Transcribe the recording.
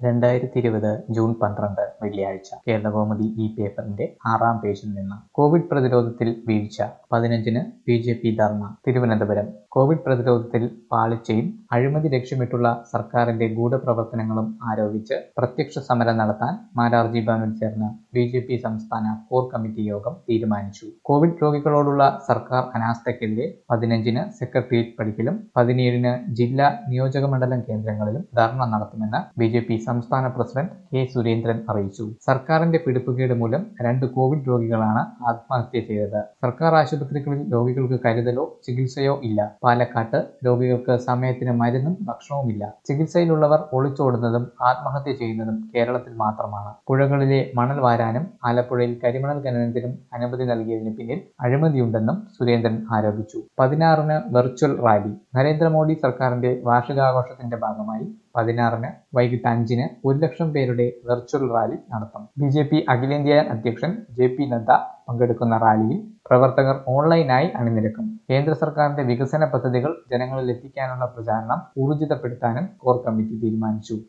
രണ്ടായിരത്തി ഇരുപത് ജൂൺ പന്ത്രണ്ട് വെള്ളിയാഴ്ച കേരളകൗമുദി ഈ പേപ്പറിന്റെ ആറാം പേജിൽ നിന്ന് കോവിഡ് പ്രതിരോധത്തിൽ വീഴ്ച പതിനഞ്ചിന് B J P dharna Thiruvananthapuram Covid പ്രതിരോധത്തിൽ പാളിച്ചയും അഴിമതി ലക്ഷ്യമിട്ടുള്ള സർക്കാരിന്റെ ഗൂഢപ്രവർത്തനങ്ങളും ആരോപിച്ച് പ്രത്യക്ഷ സമരം നടത്താൻ മാരാർജി ഭവനിൽ ചേർന്ന ബി ജെ പി സംസ്ഥാന കോർ കമ്മിറ്റി യോഗം തീരുമാനിച്ചു കോവിഡ് രോഗികളോടുള്ള സർക്കാർ അനാസ്ഥയ്ക്കെതിരെ പതിനഞ്ചിന് സെക്രട്ടേറിയറ്റ് പടിക്കലും പതിനേഴിന് ജില്ലാ നിയോജകമണ്ഡലം കേന്ദ്രങ്ങളിലും ധർണ നടത്തുമെന്ന് ബി ജെ പി സംസ്ഥാന പ്രസിഡന്റ് കെ സുരേന്ദ്രൻ അറിയിച്ചു സർക്കാരിന്റെ പിടിപ്പുകേട് മൂലം രണ്ട് കോവിഡ് രോഗികളാണ് ആത്മഹത്യ ചെയ്തത് സർക്കാർ ആശുപത്രികളിൽ രോഗികൾക്ക് കരുതലോ ചികിത്സയോ ഇല്ല പാലക്കാട്ട് രോഗികൾക്ക് സമയത്തിന് മരുന്നും ഭക്ഷണവുമില്ല ചികിത്സയിലുള്ളവർ ഒളിച്ചോടുന്നതും ആത്മഹത്യ ചെയ്യുന്നതും കേരളത്തിൽ മാത്രമാണ് പുഴകളിലെ മണൽ വാരാനും ആലപ്പുഴയിൽ കരിമണൽ ഖനനത്തിനും അനുമതി നൽകിയതിന് പിന്നിൽ അഴിമതിയുണ്ടെന്നും സുരേന്ദ്രൻ ആരോപിച്ചു പതിനാറിന് വെർച്വൽ റാലി നരേന്ദ്രമോദി സർക്കാരിന്റെ വാർഷികാഘോഷത്തിന്റെ ഭാഗമായി പതിനാറിന് വൈകിട്ട് അഞ്ചിന് ഒരു ലക്ഷം പേരുടെ വെർച്വൽ റാലി നടത്തും ബി ജെ പി അഖിലേന്ത്യാ അധ്യക്ഷൻ ജെ പി നദ്ദ പങ്കെടുക്കുന്ന റാലിയിൽ പ്രവർത്തകർ ഓൺലൈനായി അണിനിരക്കും കേന്ദ്ര സർക്കാരിന്റെ വികസന പദ്ധതികൾ ജനങ്ങളിൽ എത്തിക്കാനുള്ള പ്രചാരണം ഊർജിതപ്പെടുത്താനും കോർ കമ്മിറ്റി തീരുമാനിച്ചു